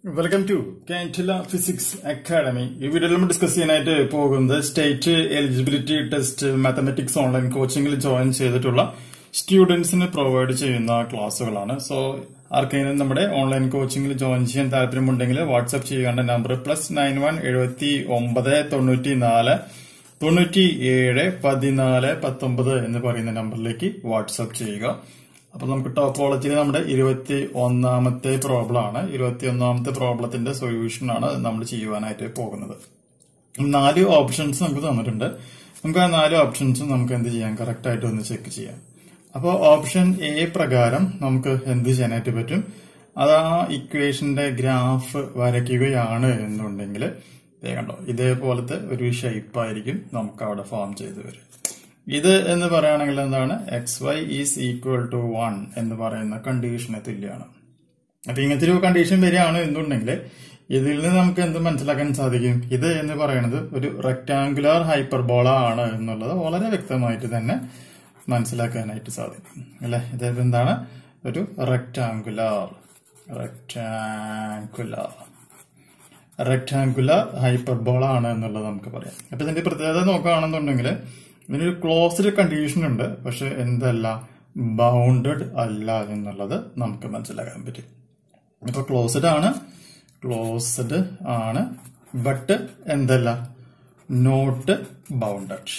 welcome to കാൻറ്റില physics academy ഈ വീഡിയോയിൽ നമ്മൾ ഡിസ്കസ് ചെയ്യാനായിട്ട് പോകുന്നത് state eligibility test mathematics online കോച്ചിങ്ങിൽ ജോയിൻ ചെയ്തിട്ടുള്ള സ്റ്റുഡൻസിന് പ്രൊവൈഡ് ചെയ്യുന്ന ക്ലാസ്സുകളാണ് സോ ആർക്കെങ്കിലും നമ്മുടെ ഓൺലൈൻ കോച്ചിങ്ങിൽ ജോയിൻ ചെയ്യാൻ താല്പര്യമുണ്ടെങ്കിൽ വാട്സ്ആപ്പ് ചെയ്യേണ്ട നമ്പർ പ്ലസ് നയൻ വൺ എഴുപത്തി ഒമ്പത് തൊണ്ണൂറ്റി നാല് തൊണ്ണൂറ്റി ഏഴ് പതിനാല് പത്തൊമ്പത് എന്ന് പറയുന്ന നമ്പറിലേക്ക് വാട്സ്ആപ്പ് ചെയ്യുക അപ്പൊ നമുക്ക് ടോപ്പോളജിയിൽ നമ്മുടെ ഇരുപത്തി ഒന്നാമത്തെ പ്രോബ്ലം ആണ് ഇരുപത്തി ഒന്നാമത്തെ പ്രോബ്ലത്തിന്റെ സൊല്യൂഷൻ ആണ് നമ്മൾ ചെയ്യുവാനായിട്ട് പോകുന്നത് നാല് ഓപ്ഷൻസ് നമുക്ക് തന്നിട്ടുണ്ട് നമുക്ക് ആ നാല് ഓപ്ഷൻസും നമുക്ക് എന്ത് ചെയ്യാം കറക്റ്റ് ആയിട്ട് ഒന്ന് ചെക്ക് ചെയ്യാം അപ്പോൾ ഓപ്ഷൻ എ പ്രകാരം നമുക്ക് എന്ത് ചെയ്യാനായിട്ട് പറ്റും അത് ആ ഇക്വേഷന്റെ ഗ്രാഫ് വരയ്ക്കുകയാണ് എന്നുണ്ടെങ്കിൽ ദേ കണ്ടോ ഇതേപോലത്തെ ഒരു ഷേപ്പ് ആയിരിക്കും നമുക്ക് അവിടെ ഫോം ചെയ്തു വരും ഇത് എന്ന് പറയുകയാണെങ്കിൽ എന്താണ് X Y is equal to one എന്ന് പറയുന്ന കണ്ടീഷന് തുല്യമാണ് അപ്പൊ ഇങ്ങനത്തെ ഒരു കണ്ടീഷൻ വരികയാണ് എന്നുണ്ടെങ്കിൽ ഇതിൽ നിന്ന് നമുക്ക് എന്ത് മനസ്സിലാക്കാൻ സാധിക്കും ഇത് എന്ന് പറയുന്നത് ഒരു റെക്ടാങ്കുലർ ഹൈപ്പർബോള ആണ് എന്നുള്ളത് വളരെ വ്യക്തമായിട്ട് തന്നെ മനസ്സിലാക്കാനായിട്ട് സാധിക്കും അല്ലെ ഇത് എന്താണ് ഒരു റെക്ടാങ്കുലർ റെക്ടാങ്കുലർ റെക്ടാങ്കുലർ ഹൈപ്പർബോള ആണ് എന്നുള്ളത് നമുക്ക് പറയാം അപ്പൊ ഇതിന്റെ പ്രത്യേകത നോക്കുകയാണെന്നുണ്ടെങ്കിൽ ഇതിനൊരു ക്ലോസ്ഡ് കണ്ടീഷൻ ഉണ്ട് പക്ഷെ എന്തല്ല ബൗണ്ടഡ് അല്ല എന്നുള്ളത് നമുക്ക് മനസ്സിലാക്കാൻ പറ്റും ഇപ്പൊ ക്ലോസ്ഡ് ആണ് ക്ലോസ്ഡ് ആണ് ബട്ട് എന്തല്ല നോട്ട് ബൗണ്ടഡ്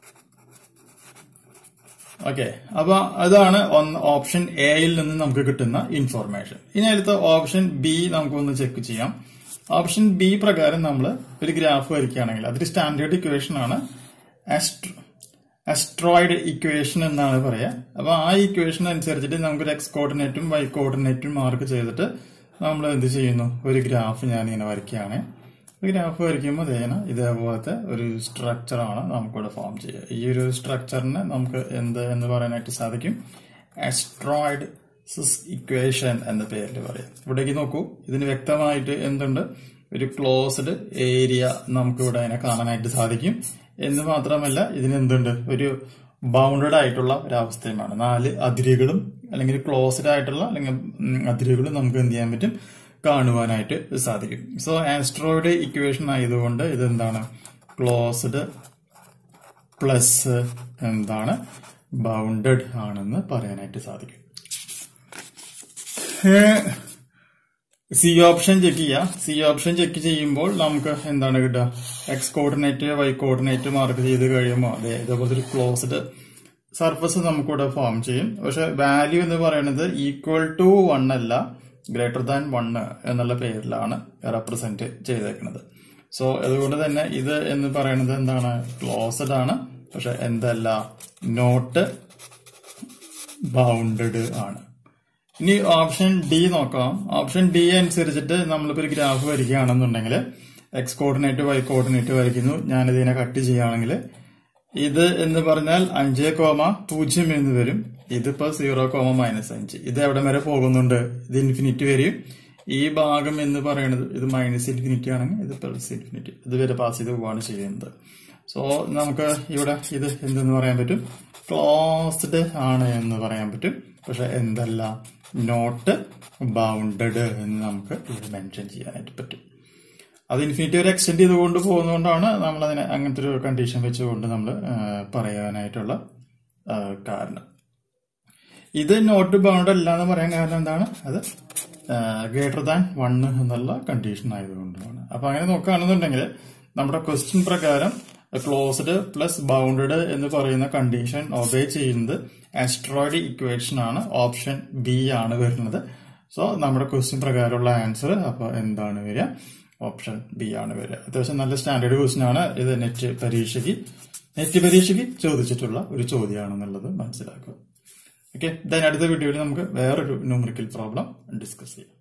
ഓക്കെ അപ്പൊ അതാണ് ഓപ്ഷൻ എയിൽ നിന്ന് നമുക്ക് കിട്ടുന്ന ഇൻഫോർമേഷൻ ഇനി അടുത്ത ഓപ്ഷൻ ബി നമുക്കൊന്ന് ചെക്ക് ചെയ്യാം ഓപ്ഷൻ ബി പ്രകാരം നമ്മൾ ഒരു ഗ്രാഫ് വരയ്ക്കുകയാണെങ്കിൽ അതൊരു സ്റ്റാൻഡേർഡ് ഇക്വേഷൻ ആണ് അസ്ട്രോയിഡ് ഇക്വേഷൻ എന്നാണ് പറയാ അപ്പൊ ആ ഇക്വേഷൻ അനുസരിച്ചിട്ട് നമുക്കൊരു എക്സ് കോർഡിനേറ്റും വൈ കോർഡിനേറ്റും മാർക്ക് ചെയ്തിട്ട് നമ്മൾ എന്ത് ചെയ്യുന്നു ഒരു ഗ്രാഫ് ഞാൻ ഇങ്ങനെ വരയ്ക്കുകയാണ് ഒരു ഗ്രാഫ് വരയ്ക്കുമ്പോൾ അതേന ഇതേപോലത്തെ ഒരു സ്ട്രക്ചറാണ് നമുക്കിവിടെ ഫോം ചെയ്യുക ഈ ഒരു സ്ട്രക്ചറിനെ നമുക്ക് എന്ത് എന്ന് പറയാനായിട്ട് സാധിക്കും അസ്ട്രോയിഡ് ഇക്വേഷൻ എന്ന പേരിൽ പറയാം ഇവിടേക്ക് നോക്കൂ ഇതിന് വ്യക്തമായിട്ട് എന്തുണ്ട് ഒരു ക്ലോസ്ഡ് ഏരിയ നമുക്ക് ഇവിടെ അതിനെ കാണാനായിട്ട് സാധിക്കും എന്ന് മാത്രമല്ല ഇതിന് എന്തുണ്ട് ഒരു ബൗണ്ടഡ് ആയിട്ടുള്ള ഒരവസ്ഥയുമാണ് നാല് അതിരുകളും അല്ലെങ്കിൽ ക്ലോസ്ഡ് ആയിട്ടുള്ള അല്ലെങ്കിൽ അതിരുകളും നമുക്ക് എന്ത് ചെയ്യാൻ പറ്റും കാണുവാനായിട്ട് സാധിക്കും സോ ആസ്ട്രോയിഡ് ഇക്വേഷൻ ആയതുകൊണ്ട് ഇതെന്താണ് ക്ലോസ്ഡ് പ്ലസ് എന്താണ് ബൗണ്ടഡ് ആണെന്ന് പറയാനായിട്ട് സാധിക്കും സി ഓപ്ഷൻ ചെക്ക് ചെയ്യുക സി ഓപ്ഷൻ ചെക്ക് ചെയ്യുമ്പോൾ നമുക്ക് എന്താണ് കിട്ടുക X coordinate Y coordinate mark ചെയ്ത് കഴിയുമ്പോൾ അതെ ഇതേപോലത്തെ ഒരു ക്ലോസ്ഡ് സർഫസ് നമുക്കിവിടെ ഫോം ചെയ്യും പക്ഷെ വാല്യൂ എന്ന് പറയുന്നത് ഈക്വൽ ടു വൺ അല്ല ഗ്രേറ്റർ ദാൻ വൺ എന്നുള്ള പേരിലാണ് റെപ്രസെന്റ് ചെയ്തേക്കുന്നത് സോ അതുകൊണ്ട് തന്നെ ഇത് എന്ന് പറയുന്നത് എന്താണ് ക്ലോസ്ഡ് ആണ് പക്ഷെ എന്തല്ല നോട്ട് ബൗണ്ടഡ് ആണ് ഇനി ഓപ്ഷൻ ഡി നോക്കാം ഓപ്ഷൻ ഡി അനുസരിച്ചിട്ട് നമ്മളിപ്പോ ഒരു ഗ്രാഫ് വരികയാണെന്നുണ്ടെങ്കിൽ എക്സ് കോർഡിനേറ്റ് വൈ കോർഡിനേറ്റ് വരയ്ക്കുന്നു ഞാനിതിനെ കട്ട് ചെയ്യുകയാണെങ്കിൽ ഇത് എന്ന് പറഞ്ഞാൽ അഞ്ച് കോമ പൂജ്യം എന്ന് വരും ഇതിപ്പോ സീറോ കോമ മൈനസ് അഞ്ച് ഇത് എവിടെ വരെ പോകുന്നുണ്ട് ഇത് ഇൻഫിനിറ്റി വരും ഈ ഭാഗം എന്ന് പറയുന്നത് ഇത് മൈനസ് ഇൻഫിനിറ്റി ആണെങ്കിൽ ഇത് പ്ലസ് ഇൻഫിനിറ്റി ഇത് വരെ പാസ് ചെയ്ത് പോവാണ് ചെയ്യുന്നത് സോ നമുക്ക് ഇവിടെ ഇത് എന്തെന്ന് പറയാൻ പറ്റും ക്ലോസ്ഡ് ആണ് എന്ന് പറയാൻ പറ്റും പക്ഷെ എന്തല്ല നോട്ട് ബൗണ്ടഡ് എന്ന് നമുക്ക് ഇവിടെ മെൻഷൻ ചെയ്യാനായിട്ട് പറ്റും അത് ഇൻഫിനിറ്റി വരെ എക്സ്റ്റെൻഡ് ചെയ്തുകൊണ്ട് പോകുന്നതുകൊണ്ടാണ് നമ്മൾ അതിനെ അങ്ങനത്തെ ഒരു കണ്ടീഷൻ വെച്ചുകൊണ്ട് നമ്മൾ പറയാനായിട്ടുള്ള കാരണം ഇത് നോട്ട് ബൗണ്ട് അല്ല എന്ന് പറയാൻ കാരണം എന്താണ് അത് ഗ്രേറ്റർ ദാൻ വൺ എന്നുള്ള കണ്ടീഷൻ ആയതുകൊണ്ടാണ് അപ്പൊ അങ്ങനെ നോക്കുകയാണെന്നുണ്ടെങ്കിൽ നമ്മുടെ ക്വസ്റ്റ്യൻ പ്രകാരം ക്ലോസ്ഡ് പ്ലസ് ബൗണ്ടഡ് എന്ന് പറയുന്ന കണ്ടീഷൻ ഒബേ ചെയ്യുന്നത് ആസ്ട്രോയിഡ് ഇക്വേഷൻ ആണ് ഓപ്ഷൻ ബി ആണ് വരുന്നത് സോ നമ്മുടെ ക്വസ്റ്റ്യൻ പ്രകാരമുള്ള ആൻസർ അപ്പൊ എന്താണ് വരിക ഓപ്ഷൻ ബി ആണ് വരിക അത്യാവശ്യം നല്ല സ്റ്റാൻഡേർഡ് ക്വസ്റ്റ്യൻ ആണ് ഇത് നെറ്റ് പരീക്ഷയ്ക്ക് നെറ്റ് പരീക്ഷയ്ക്ക് ചോദിച്ചിട്ടുള്ള ഒരു ചോദ്യമാണെന്നുള്ളത് മനസ്സിലാക്കുക ഓക്കെ ദൻ അടുത്ത വീഡിയോയിൽ നമുക്ക് വേറൊരു ന്യൂമറിക്കൽ പ്രോബ്ലം ഡിസ്കസ് ചെയ്യാം